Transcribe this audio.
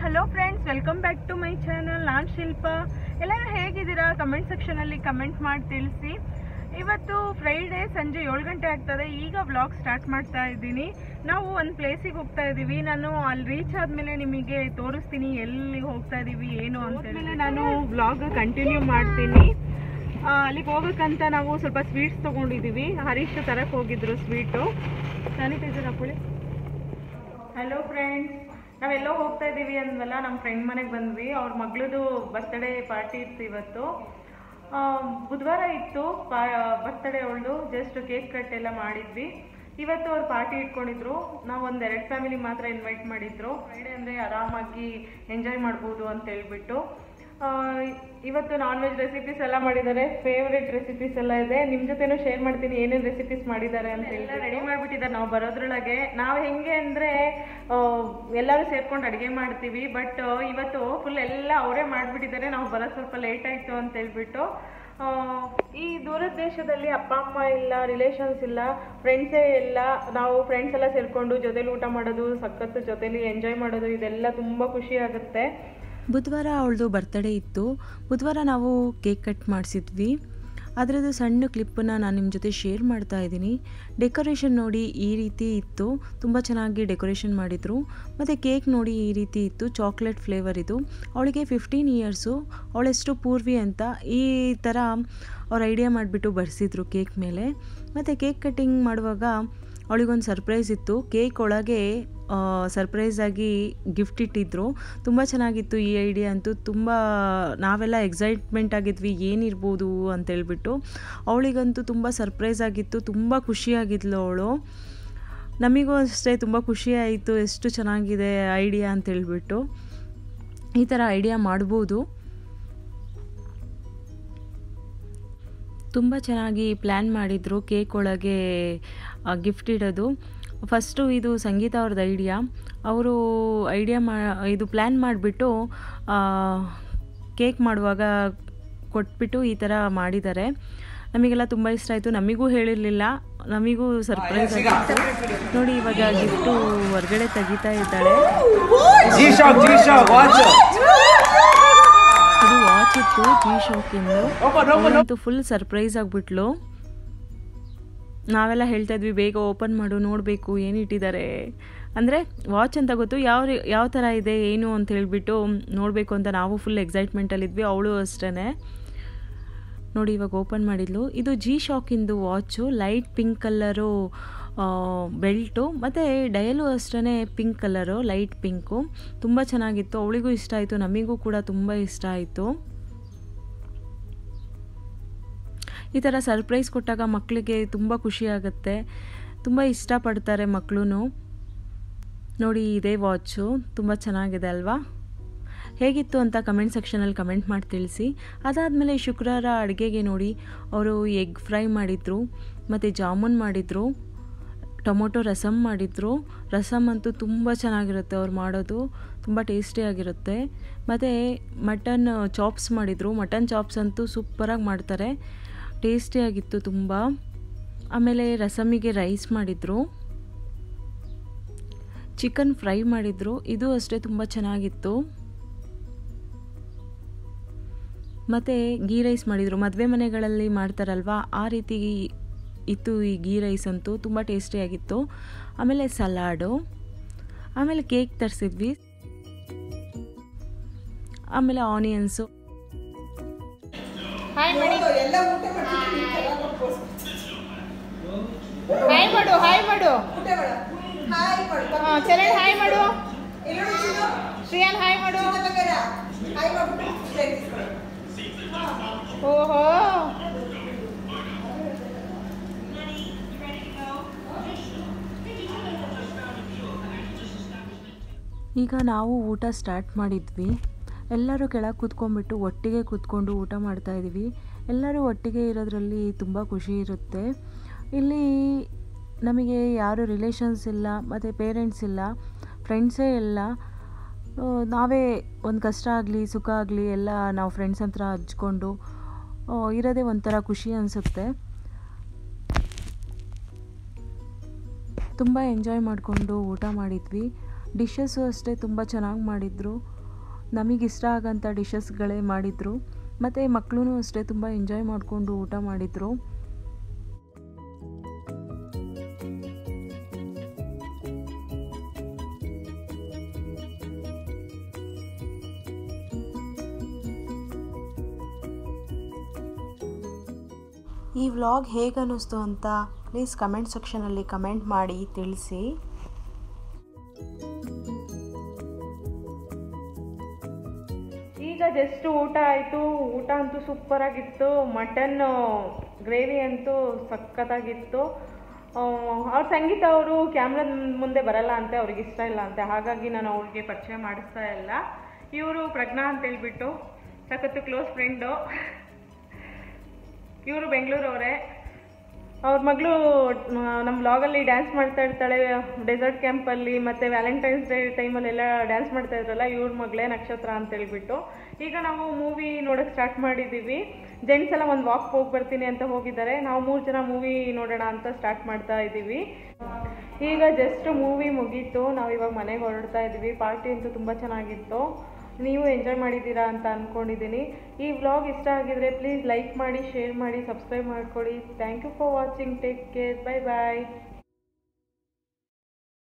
Hello friends welcome back to my channel ನಾನು ಶಿಲ್ಪ ಎಲ್ಲರೂ ಹೇಗಿದ್ದೀರಾ ಕಮೆಂಟ್ ಸೆಕ್ಷನಲ್ಲಿ ಕಮೆಂಟ್ ಮಾಡಿ ತಿಳಿಸಿ ಇವತ್ತು ಫ್ರೈಡೇ ಸಂಜೆ ಏಳು ಗಂಟೆ ಆಗ್ತದೆ ಈಗ ವ್ಲಾಗ್ ಸ್ಟಾರ್ಟ್ ಮಾಡ್ತಾ ಇದ್ದೀನಿ ನಾವು ಒಂದು ಪ್ಲೇಸಿಗೆ ಹೋಗ್ತಾ ಇದ್ದೀವಿ ನಾನು ಅಲ್ಲಿ ರೀಚ್ ಆದಮೇಲೆ ನಿಮಗೆ ತೋರಿಸ್ತೀನಿ ಎಲ್ಲಿ ಹೋಗ್ತಾ ಇದ್ದೀವಿ ಏನು ಅಂತೇಳಿ ನಾನು ವ್ಲಾಗ್ ಕಂಟಿನ್ಯೂ ಮಾಡ್ತೀನಿ ಆ, ಅಲ್ಲಿಗೆ ಹೋಗೋಕ್ಕಂತ ನಾವು ಸ್ವಲ್ಪ ಸ್ವೀಟ್ಸ್ ತೊಗೊಂಡಿದ್ದೀವಿ ಹರೀಶ್ ತರಕ್ಕೆ ಹೋಗಿದ್ರು ಸ್ವೀಟು ಸ್ಯಾನಿಟೈಸರ್ ಹಾಕೊಳ್ಳಿ ಹಲೋ ಫ್ರೆಂಡ್ಸ್ ನಾವೆಲ್ಲೋ ಹೋಗ್ತಾ ಇದ್ದೀವಿ ಅಂದ್ವಲ್ಲ ನಮ್ಮ ಫ್ರೆಂಡ್ ಮನೆಗೆ ಬಂದ್ವಿ ಅವ್ರ ಮಗಳದು ಬರ್ತ್ಡೇ ಪಾರ್ಟಿ ಇತ್ತು ಇವತ್ತು ಆ, ಬುಧವಾರ ಇತ್ತು ಪಾ ಬರ್ತ್ಡೇ ಅವಳದು ಜಸ್ಟ್ ಕೇಕ್ ಕಟ್ ಎಲ್ಲ ಮಾಡಿದ್ವಿ ಇವತ್ತು ಅವ್ರು ಪಾರ್ಟಿ ಇಟ್ಕೊಂಡಿದ್ರು ನಾವು ಒಂದು ಎರಡು ಫ್ಯಾಮಿಲಿ ಮಾತ್ರ ಇನ್ವೈಟ್ ಮಾಡಿದ್ರು ಫ್ರೈಡೇ ಅಂದರೆ ಆರಾಮಾಗಿ ಎಂಜಾಯ್ ಮಾಡ್ಬೋದು ಅಂತ ಹೇಳ್ಬಿಟ್ಟು ಆ, ಇವತ್ತು ನಾನ್ ವೆಜ್ ರೆಸಿಪೀಸ್ ಎಲ್ಲ ಮಾಡಿದ್ದಾರೆ ಫೇವ್ರೆಟ್ ರೆಸಿಪೀಸ್ ಎಲ್ಲ ಇದೆ ನಿಮ್ಮ ಜೊತೆನೂ ಶೇರ್ ಮಾಡ್ತೀನಿ ಏನೇನು ರೆಸಿಪೀಸ್ ಮಾಡಿದ್ದಾರೆ ಅಂತ ಎಲ್ಲ ರೆಡಿ ಮಾಡಿಬಿಟ್ಟಿದ್ದಾರೆ ನಾವು ಬರೋದ್ರೊಳಗೆ ನಾವು ಹೆಂಗೆ ಅಂದರೆ ಎಲ್ಲರೂ ಸೇರ್ಕೊಂಡು ಅಡುಗೆ ಮಾಡ್ತೀವಿ ಬಟ್ ಇವತ್ತು ಫುಲ್ ಎಲ್ಲ ಅವರೇ ಮಾಡಿಬಿಟ್ಟಿದ್ದಾರೆ ನಾವು ಬರೋದು ಸ್ವಲ್ಪ ಲೇಟ್ ಆಯಿತು ಅಂತ ಹೇಳ್ಬಿಟ್ಟು ಆ, ಈ ದೂರದ ದೇಶದಲ್ಲಿ ಅಪ್ಪ ಅಮ್ಮ ಇಲ್ಲ ರಿಲೇಷನ್ಸ್ ಇಲ್ಲ ಫ್ರೆಂಡ್ಸೇ ಇಲ್ಲ ನಾವು ಫ್ರೆಂಡ್ಸ್ ಎಲ್ಲ ಸೇರಿಕೊಂಡು ಜೊತೆಲಿ ಊಟ ಮಾಡೋದು ಸಖತ್ತು ಜೊತೆಲಿ ಎಂಜಾಯ್ ಮಾಡೋದು ಇದೆಲ್ಲ ತುಂಬ ಖುಷಿ ಆಗುತ್ತೆ ಬುಧವಾರ ಅವಳದು ಬರ್ತಡೇ ಇತ್ತು ಬುಧವಾರ ನಾವು ಕೇಕ್ ಕಟ್ ಮಾಡಿಸಿದ್ವಿ ಅದರದ್ದು ಸಣ್ಣ ಕ್ಲಿಪ್ಪನ್ನು ನಾನು ನಿಮ್ಮ ಜೊತೆ ಶೇರ್ ಮಾಡ್ತಾ ಇದ್ದೀನಿ ಡೆಕೋರೇಷನ್ ನೋಡಿ ಈ ರೀತಿ ಇತ್ತು ತುಂಬ ಚೆನ್ನಾಗಿ ಡೆಕೋರೇಷನ್ ಮಾಡಿದರು ಮತ್ತು ಕೇಕ್ ನೋಡಿ ಈ ರೀತಿ ಇತ್ತು ಚಾಕ್ಲೇಟ್ ಫ್ಲೇವರ್ ಇದು ಅವಳಿಗೆ ಫಿಫ್ಟೀನ್ ಇಯರ್ಸು ಅವಳೆಷ್ಟು ಪೂರ್ವಿ ಅಂತ ಈ ಥರ ಅವ್ರು ಐಡಿಯಾ ಮಾಡಿಬಿಟ್ಟು ಬರೆಸಿದ್ರು ಕೇಕ್ ಮೇಲೆ ಮತ್ತು ಕೇಕ್ ಕಟ್ಟಿಂಗ್ ಮಾಡುವಾಗ ಅವಳಿಗೊಂದು ಸರ್ಪ್ರೈಸ್ ಇತ್ತು ಕೇಕ್ ಒಳಗೆ ಸರ್ಪ್ರೈಸ್ ಆಗಿ ಗಿಫ್ಟ್ ಇಟ್ಟಿದ್ರು ತುಂಬ ಚೆನ್ನಾಗಿತ್ತು ಈ ಐಡಿಯಾ ಅಂತೂ ತುಂಬ ನಾವೆಲ್ಲ ಎಕ್ಸೈಟ್ಮೆಂಟ್ ಆಗಿದ್ವಿ ಏನಿರ್ಬೋದು ಅಂತೇಳ್ಬಿಟ್ಟು ಅವಳಿಗಂತೂ ತುಂಬ ಸರ್ಪ್ರೈಸ್ ಆಗಿತ್ತು ತುಂಬ ಖುಷಿಯಾಗಿದ್ಲು ಅವಳು ನಮಗೂ ಅಷ್ಟೇ ತುಂಬ ಖುಷಿ ಆಯಿತು ಎಷ್ಟು ಚೆನ್ನಾಗಿದೆ ಐಡಿಯಾ ಅಂತೇಳ್ಬಿಟ್ಟು ಈ ಥರ ಐಡಿಯಾ ಮಾಡ್ಬೋದು ತುಂಬ ಚೆನ್ನಾಗಿ ಪ್ಲ್ಯಾನ್ ಮಾಡಿದರು ಕೇಕ್ ಒಳಗೆ ಗಿಫ್ಟ್ ಇಡೋದು ಫಸ್ಟು ಇದು ಸಂಗೀತ ಅವ್ರದ್ದು ಐಡಿಯಾ ಅವರು ಐಡಿಯಾ ಮಾ ಇದು ಪ್ಲ್ಯಾನ್ ಮಾಡಿಬಿಟ್ಟು ಕೇಕ್ ಮಾಡುವಾಗ ಕೊಟ್ಬಿಟ್ಟು ಈ ಥರ ಮಾಡಿದ್ದಾರೆ ನಮಗೆಲ್ಲ ತುಂಬ ಇಷ್ಟ ಆಯಿತು ನಮಗೂ ಹೇಳಿರಲಿಲ್ಲ ನಮಗೂ ಸರ್ಪ್ರೈಸ್ ಆಗಿತ್ತು ನೋಡಿ ಇವಾಗ ಗಿಫ್ಟು ಹೊರಗಡೆ ತೆಗಿತಾ ಇದ್ದಾಳೆ G-Shock, G-Shock, watch it. ಇದು ವಾಚ್ ಇತ್ತು ಜಿ ಶಾಕಿಂದು ಅವಳಂತೂ ಫುಲ್ ಸರ್ಪ್ರೈಸ್ ಆಗಿಬಿಟ್ಲು ನಾವೆಲ್ಲ ಹೇಳ್ತಾ ಇದ್ವಿ ಬೇಗ ಓಪನ್ ಮಾಡು ನೋಡಬೇಕು ಏನಿಟ್ಟಿದ್ದಾರೆ ಅಂದರೆ ವಾಚ್ ಅಂತ ಗೊತ್ತು ಯಾವ ರೀ- ಯಾವ ಥರ ಇದೆ ಏನು ಅಂತ ಹೇಳ್ಬಿಟ್ಟು ನೋಡಬೇಕು ಅಂತ ನಾವು ಫುಲ್ ಎಕ್ಸೈಟ್ಮೆಂಟಲ್ಲಿದ್ವಿ ಅವಳು ಅಷ್ಟೇ ನೋಡಿ ಇವಾಗ ಓಪನ್ ಮಾಡಿದ್ಲು ಇದು ಜಿ ಶಾಕಿಂದು watch light pink colour belt ಮತ್ತು ಡಯಲು ಅಷ್ಟೇ ಪಿಂಕ್ ಕಲರು ಲೈಟ್ ಪಿಂಕು ತುಂಬ ಚೆನ್ನಾಗಿತ್ತು ಅವಳಿಗೂ ಇಷ್ಟ ಆಯಿತು ನಮಗೂ ಕೂಡ ತುಂಬ ಇಷ್ಟ ಆಯಿತು ಈ ಥರ ಸರ್ಪ್ರೈಸ್ ಕೊಟ್ಟಾಗ ಮಕ್ಕಳಿಗೆ ತುಂಬ ಖುಷಿ ಆಗುತ್ತೆ ತುಂಬ ಇಷ್ಟಪಡ್ತಾರೆ ಮಕ್ಕಳು ನೋಡಿ ಇದೇ ವಾಚು ತುಂಬ ಚೆನ್ನಾಗಿದೆ ಅಲ್ವಾ ಹೇಗಿತ್ತು ಅಂತ ಕಮೆಂಟ್ ಸೆಕ್ಷನಲ್ಲಿ ಕಮೆಂಟ್ ಮಾಡಿ ತಿಳಿಸಿ ಅದಾದಮೇಲೆ ಶುಕ್ರವಾರ ಅಡುಗೆಗೆ ನೋಡಿ ಅವರು ಎಗ್ ಫ್ರೈ ಮಾಡಿದರು ಮತ್ತು ಜಾಮೂನ್ ಮಾಡಿದರು ಟೊಮೊಟೊ ರಸಮ್ ಮಾಡಿದರು ರಸಮ್ ಅಂತೂ ತುಂಬ ಚೆನ್ನಾಗಿರುತ್ತೆ ಅವ್ರು ಮಾಡೋದು ತುಂಬ ಟೇಸ್ಟಿಯಾಗಿರುತ್ತೆ ಮತ್ತು ಮಟನ್ ಚಾಪ್ಸ್ ಮಾಡಿದರು ಮಟನ್ ಚಾಪ್ಸ್ ಅಂತೂ ಸೂಪರಾಗಿ ಮಾಡ್ತಾರೆ ಟೇಸ್ಟಿಯಾಗಿತ್ತು ತುಂಬ ಆಮೇಲೆ ರಸಮಿಗೆ ರೈಸ್ ಮಾಡಿದರು ಚಿಕನ್ ಫ್ರೈ ಮಾಡಿದರು ಇದು ಅಷ್ಟೇ ತುಂಬ ಚೆನ್ನಾಗಿತ್ತು ಮತ್ತು ಗೀ ರೈಸ್ ಮಾಡಿದರು ಮದುವೆ ಮನೆಗಳಲ್ಲಿ ಮಾಡ್ತಾರಲ್ವ ಆ ರೀತಿ ಇತ್ತು ಈ ಗೀ ರೈಸ್ ಅಂತೂ ತುಂಬ ಟೇಸ್ಟಿಯಾಗಿತ್ತು ಆಮೇಲೆ ಸಲಾಡು ಆಮೇಲೆ ಕೇಕ್ ತರಿಸಿದ್ವಿ ಆಮೇಲೆ ಆನಿಯನ್ಸು ಹಾಯ್ ಮಾಡಿ ಹಾಯ್ ಮಾಡು ಹಾಯ್ ಮಾಡು ಹಾ, ಚರಣ್ ಹಾಯ್ ಮಾಡು ಶ್ರೇಯನ್ ಹಾಯ್ ಮಾಡು ಓಹೋ ಈಗ ನಾವು ಊಟ ಸ್ಟಾರ್ಟ್ ಮಾಡಿದ್ವಿ ಎಲ್ಲರೂ ಕೆಳಗೆ ಕೂತ್ಕೊಂಡ್ಬಿಟ್ಟು ಒಟ್ಟಿಗೆ ಕೂತ್ಕೊಂಡು ಊಟ ಮಾಡ್ತಾ ಇದ್ದೀವಿ ಎಲ್ಲರೂ ಒಟ್ಟಿಗೆ ಇರೋದ್ರಲ್ಲಿ ತುಂಬ ಖುಷಿ ಇರುತ್ತೆ ಇಲ್ಲಿ ನಮಗೆ ಯಾರು ರಿಲೇಷನ್ಸ್ ಇಲ್ಲ ಮತ್ತು ಪೇರೆಂಟ್ಸ್ ಇಲ್ಲ ಫ್ರೆಂಡ್ಸೇ ಇಲ್ಲ ಆ, ನಾವೇ ಒಂದು ಕಷ್ಟ ಆಗಲಿ ಸುಖ ಆಗಲಿ ಎಲ್ಲ ನಾವು ಫ್ರೆಂಡ್ಸ್ ಹತ್ರ ಹಂಚ್ಕೊಂಡು ಆ, ಇರೋದೇ ಒಂಥರ ಖುಷಿ ಅನಿಸುತ್ತೆ ತುಂಬ ಎಂಜಾಯ್ ಮಾಡಿಕೊಂಡು ಊಟ ಮಾಡಿದ್ವಿ ಡಿಶಸ್ಸು ಅಷ್ಟೇ ತುಂಬ ಚೆನ್ನಾಗಿ ಮಾಡಿದರು ನಮಗಿಷ್ಟ ಆಗೋಂಥ ಡಿಶಸ್ಗಳೇ ಮಾಡಿದರು ಮತ್ತು ಮಕ್ಕಳು ಅಷ್ಟೇ ತುಂಬ ಎಂಜಾಯ್ ಮಾಡಿಕೊಂಡು ಊಟ ಮಾಡಿದರು ಈ ವ್ಲಾಗ್ ಹೇಗೆ ಅನ್ನಿಸ್ತು ಅಂತ ಪ್ಲೀಸ್ ಕಮೆಂಟ್ ಸೆಕ್ಷನಲ್ಲಿ ಕಮೆಂಟ್ ಮಾಡಿ ತಿಳಿಸಿ ಈಗ ಜಸ್ಟ್ ಊಟ ಆಯಿತು ಊಟ ಅಂತೂ ಸೂಪರ್ ಆಗಿತ್ತು ಮಟನ್ ಗ್ರೇವಿ ಅಂತೂ ಸಖತ್ತಾಗಿತ್ತು ಅವ್ರ ಸಂಗೀತ ಅವರು ಕ್ಯಾಮ್ರಾದ ಮುಂದೆ ಬರಲ್ಲ ಅಂತೆ ಅವ್ರಿಗೆ ಇಷ್ಟ ಇಲ್ಲ ಅಂತೆ ಹಾಗಾಗಿ ನಾನು ಅವ್ರಿಗೆ ಪರಿಚಯ ಮಾಡಿಸ್ತಾ ಇಲ್ಲ ಇವರು ಪ್ರಜ್ಞಾ ಅಂತ ಹೇಳ್ಬಿಟ್ಟು ಸಖತ್ತು ಕ್ಲೋಸ್ ಫ್ರೆಂಡು ಇವರು ಬೆಂಗಳೂರವರೇ ಅವ್ರ ಮಗಳು ನಮ್ಮ ಬ್ಲಾಗಲ್ಲಿ ಡ್ಯಾನ್ಸ್ ಮಾಡ್ತಾ ಇರ್ತಾಳೆ ಡೆಸರ್ಟ್ ಕ್ಯಾಂಪಲ್ಲಿ ಮತ್ತು ವ್ಯಾಲೆಂಟೈನ್ಸ್ ಡೇ ಟೈಮಲ್ಲೆಲ್ಲ ಡ್ಯಾನ್ಸ್ ಮಾಡ್ತಾ ಇದ್ರಲ್ಲ ಇವ್ರ ಮಗಳೇ ನಕ್ಷತ್ರ ಅಂತ ಹೇಳ್ಬಿಟ್ಟು ಈಗ ನಾವು ಮೂವಿ ನೋಡೋಕ್ಕೆ ಸ್ಟಾರ್ಟ್ ಮಾಡಿದ್ದೀವಿ ಜೆಂಟ್ಸ್ ಎಲ್ಲ ಒಂದು ವಾಕ್ ಹೋಗಿ ಬರ್ತೀನಿ ಅಂತ ಹೋಗಿದ್ದಾರೆ ನಾವು ಮೂರು ಜನ ಮೂವಿ ನೋಡೋಣ ಅಂತ ಸ್ಟಾರ್ಟ್ ಮಾಡ್ತಾ ಇದ್ದೀವಿ ಈಗ ಜಸ್ಟ್ ಮೂವಿ ಮುಗೀತು ನಾವು ಇವಾಗ ಮನೆಗೆ ಹೊರಡ್ತಾ ಇದ್ದೀವಿ ಪಾರ್ಟಿ ಅಂತೂ ತುಂಬ ಚೆನ್ನಾಗಿತ್ತು ನೀವು ಎಂಜಾಯ್ ಮಾಡಿದ್ದೀರಾ ಅಂತ ಅಂದ್ಕೊಂಡಿದ್ದೀನಿ ಈ ವ್ಲಾಗ್ ಇಷ್ಟ ಆಗಿದ್ರೆ ಪ್ಲೀಸ್ ಲೈಕ್ ಮಾಡಿ ಶೇರ್ ಮಾಡಿ ಸಬ್ಸ್ಕ್ರೈಬ್ ಮಾಡ್ಕೊಳ್ಳಿ thank you for watching take care bye bye